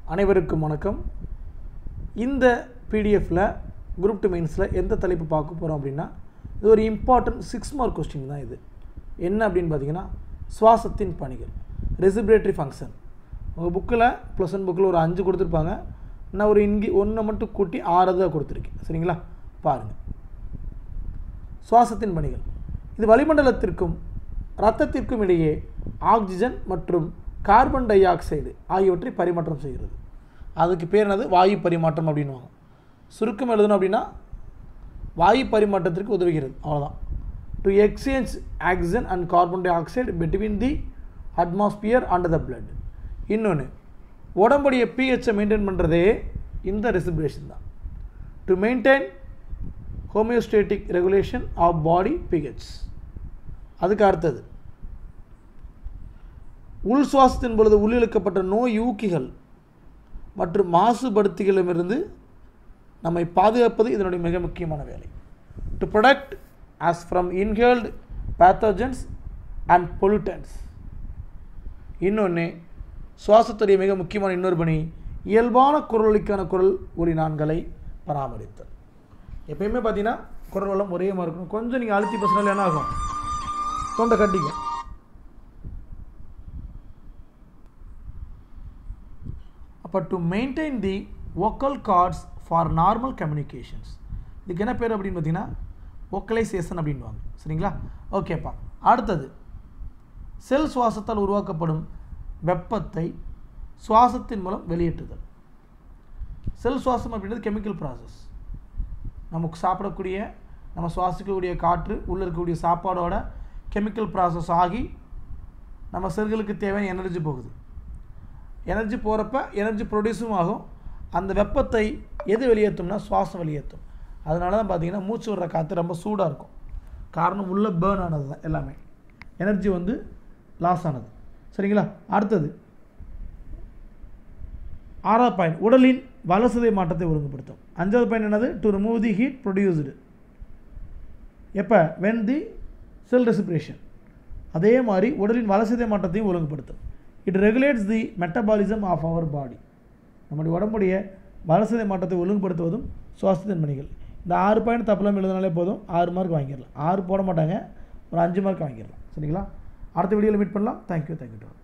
அனைவருக்கும் வணக்கம் இந்த பிடிஎஃப்பில் குரூப் டூ மெயின்ஸில் எந்த தலைப்பு பார்க்க போகிறோம் அப்படின்னா இது ஒரு இம்பார்ட்டன்ட் சிக்ஸ் மார்க் கொஸ்டின் தான் இது என்ன அப்படின்னு பார்த்தீங்கன்னா சுவாசத்தின் பணிகள் ரெசிபிரேட்டரி ஃபங்க்ஷன் உங்கள் புக்கில் ப்ளஸ் ஒன் புக்கில் ஒரு அஞ்சு கொடுத்துருப்பாங்க நான் ஒரு இங்கி ஒன்றை மட்டும் கூட்டி ஆறதாக கொடுத்துருக்கேன் சரிங்களா பாருங்கள் சுவாசத்தின் பணிகள் இது வளிமண்டலத்திற்கும் இரத்தத்திற்கும் இடையே ஆக்சிஜன் மற்றும் கார்பன் டை ஆக்சைடு ஆகியவற்றை பரிமாற்றம் செய்கிறது அதுக்கு பேர் என்னது வாயு பரிமாற்றம் அப்படின்வாங்க சுருக்கம் எழுதணும் அப்படின்னா வாயு பரிமாற்றத்திற்கு உதவுகிறது அவ்வளோதான் to exchange oxygen and carbon dioxide between the atmosphere and the blood இன்னொன்று உடம்புடைய பிஹெச்சை மெயின்டைன் பண்ணுறதே இந்த ரெசிபிரேஷன் தான் to maintain homeostatic regulation of body pH அதுக்கு அடுத்தது உள் சுவாசத்தின் பொழுது உள்ளிழுக்கப்பட்ட நோய் ஊக்கிகள் மற்றும் மாசுபடுத்திகளிடமிருந்து நம்மை பாதுகாப்பது இதனுடைய மிக முக்கியமான வேலை to protect us from inhaled pathogens and pollutants இன்னொன்று சுவாசத்துடைய மிக முக்கியமான இன்னொரு பணி இயல்பான குரலொலிக்கான குரல் உரிநான்களை பராமரித்தல் எப்பயுமே பார்த்தீங்கன்னா குரல் வளம் ஒரே மாதிரி இருக்கணும் கொஞ்சம் நீங்கள் அழுத்தி பேசினாலும் என்ன ஆகும் தொண்டை கட்டிக்கும் அப்போ to maintain the vocal cords for normal communications இதுக்கு என்ன பேர் அப்படின்னு பார்த்தீங்கன்னா வோக்கலைசேஷன் அப்படின்வாங்க சரிங்களா ஓகேப்பா அடுத்தது செல் சுவாசத்தால் உருவாக்கப்படும் வெப்பத்தை சுவாசத்தின் மூலம் வெளியேற்றுதல் செல் சுவாசம் அப்படின்றது கெமிக்கல் ப்ராசஸ் நமக்கு சாப்பிடக்கூடிய நம்ம சுவாசிக்கக்கூடிய காற்று உள்ளே இருக்கக்கூடிய சாப்பாடோட கெமிக்கல் ப்ராசஸ் ஆகி நம்ம செல்களுக்கு தேவையான எனர்ஜி போகுது எனர்ஜி போகிறப்ப எனர்ஜி ப்ரொடியூஸும் ஆகும் அந்த வெப்பத்தை எது வெளியேற்றும்னா சுவாசம் வெளியேற்றும் அதனால தான் பார்த்தீங்கன்னா மூச்சு விடுற காற்று ரொம்ப சூடாக இருக்கும் காரணம் உள்ள பேர்ன் ஆனது தான் எல்லாமே எனர்ஜி வந்து லாஸ் ஆனது சரிங்களா அடுத்தது ஆறாவது பாயிண்ட் உடலின் வலசதை மாற்றத்தை ஒழுங்குபடுத்தும் அஞ்சாவது பாயிண்ட் என்னது to remove the heat produced எப்போ வென் தி செல் ரெசிப்ரேஷன் அதே மாதிரி உடலின் வளர்சிதை மாற்றத்தையும் ஒழுங்குபடுத்தும் it regulates the metabolism of our body நம்முடைய உடம்புடைய வளர்சிதை மாற்றத்தை ஒழுங்குபடுத்துவதும் சுவாசத்தின் மணிகள் இந்த ஆறு பாயிண்ட் தப்பெல்லாம் எழுதினாலே போதும் ஆறு மார்க் வாங்கிடலாம் ஆறு போட மாட்டாங்க ஒரு அஞ்சு மார்க் வாங்கிடலாம் சரிங்களா அடுத்த வீடியோவில் மீட் பண்ணலாம் தேங்க்யூ தேங்க்யூ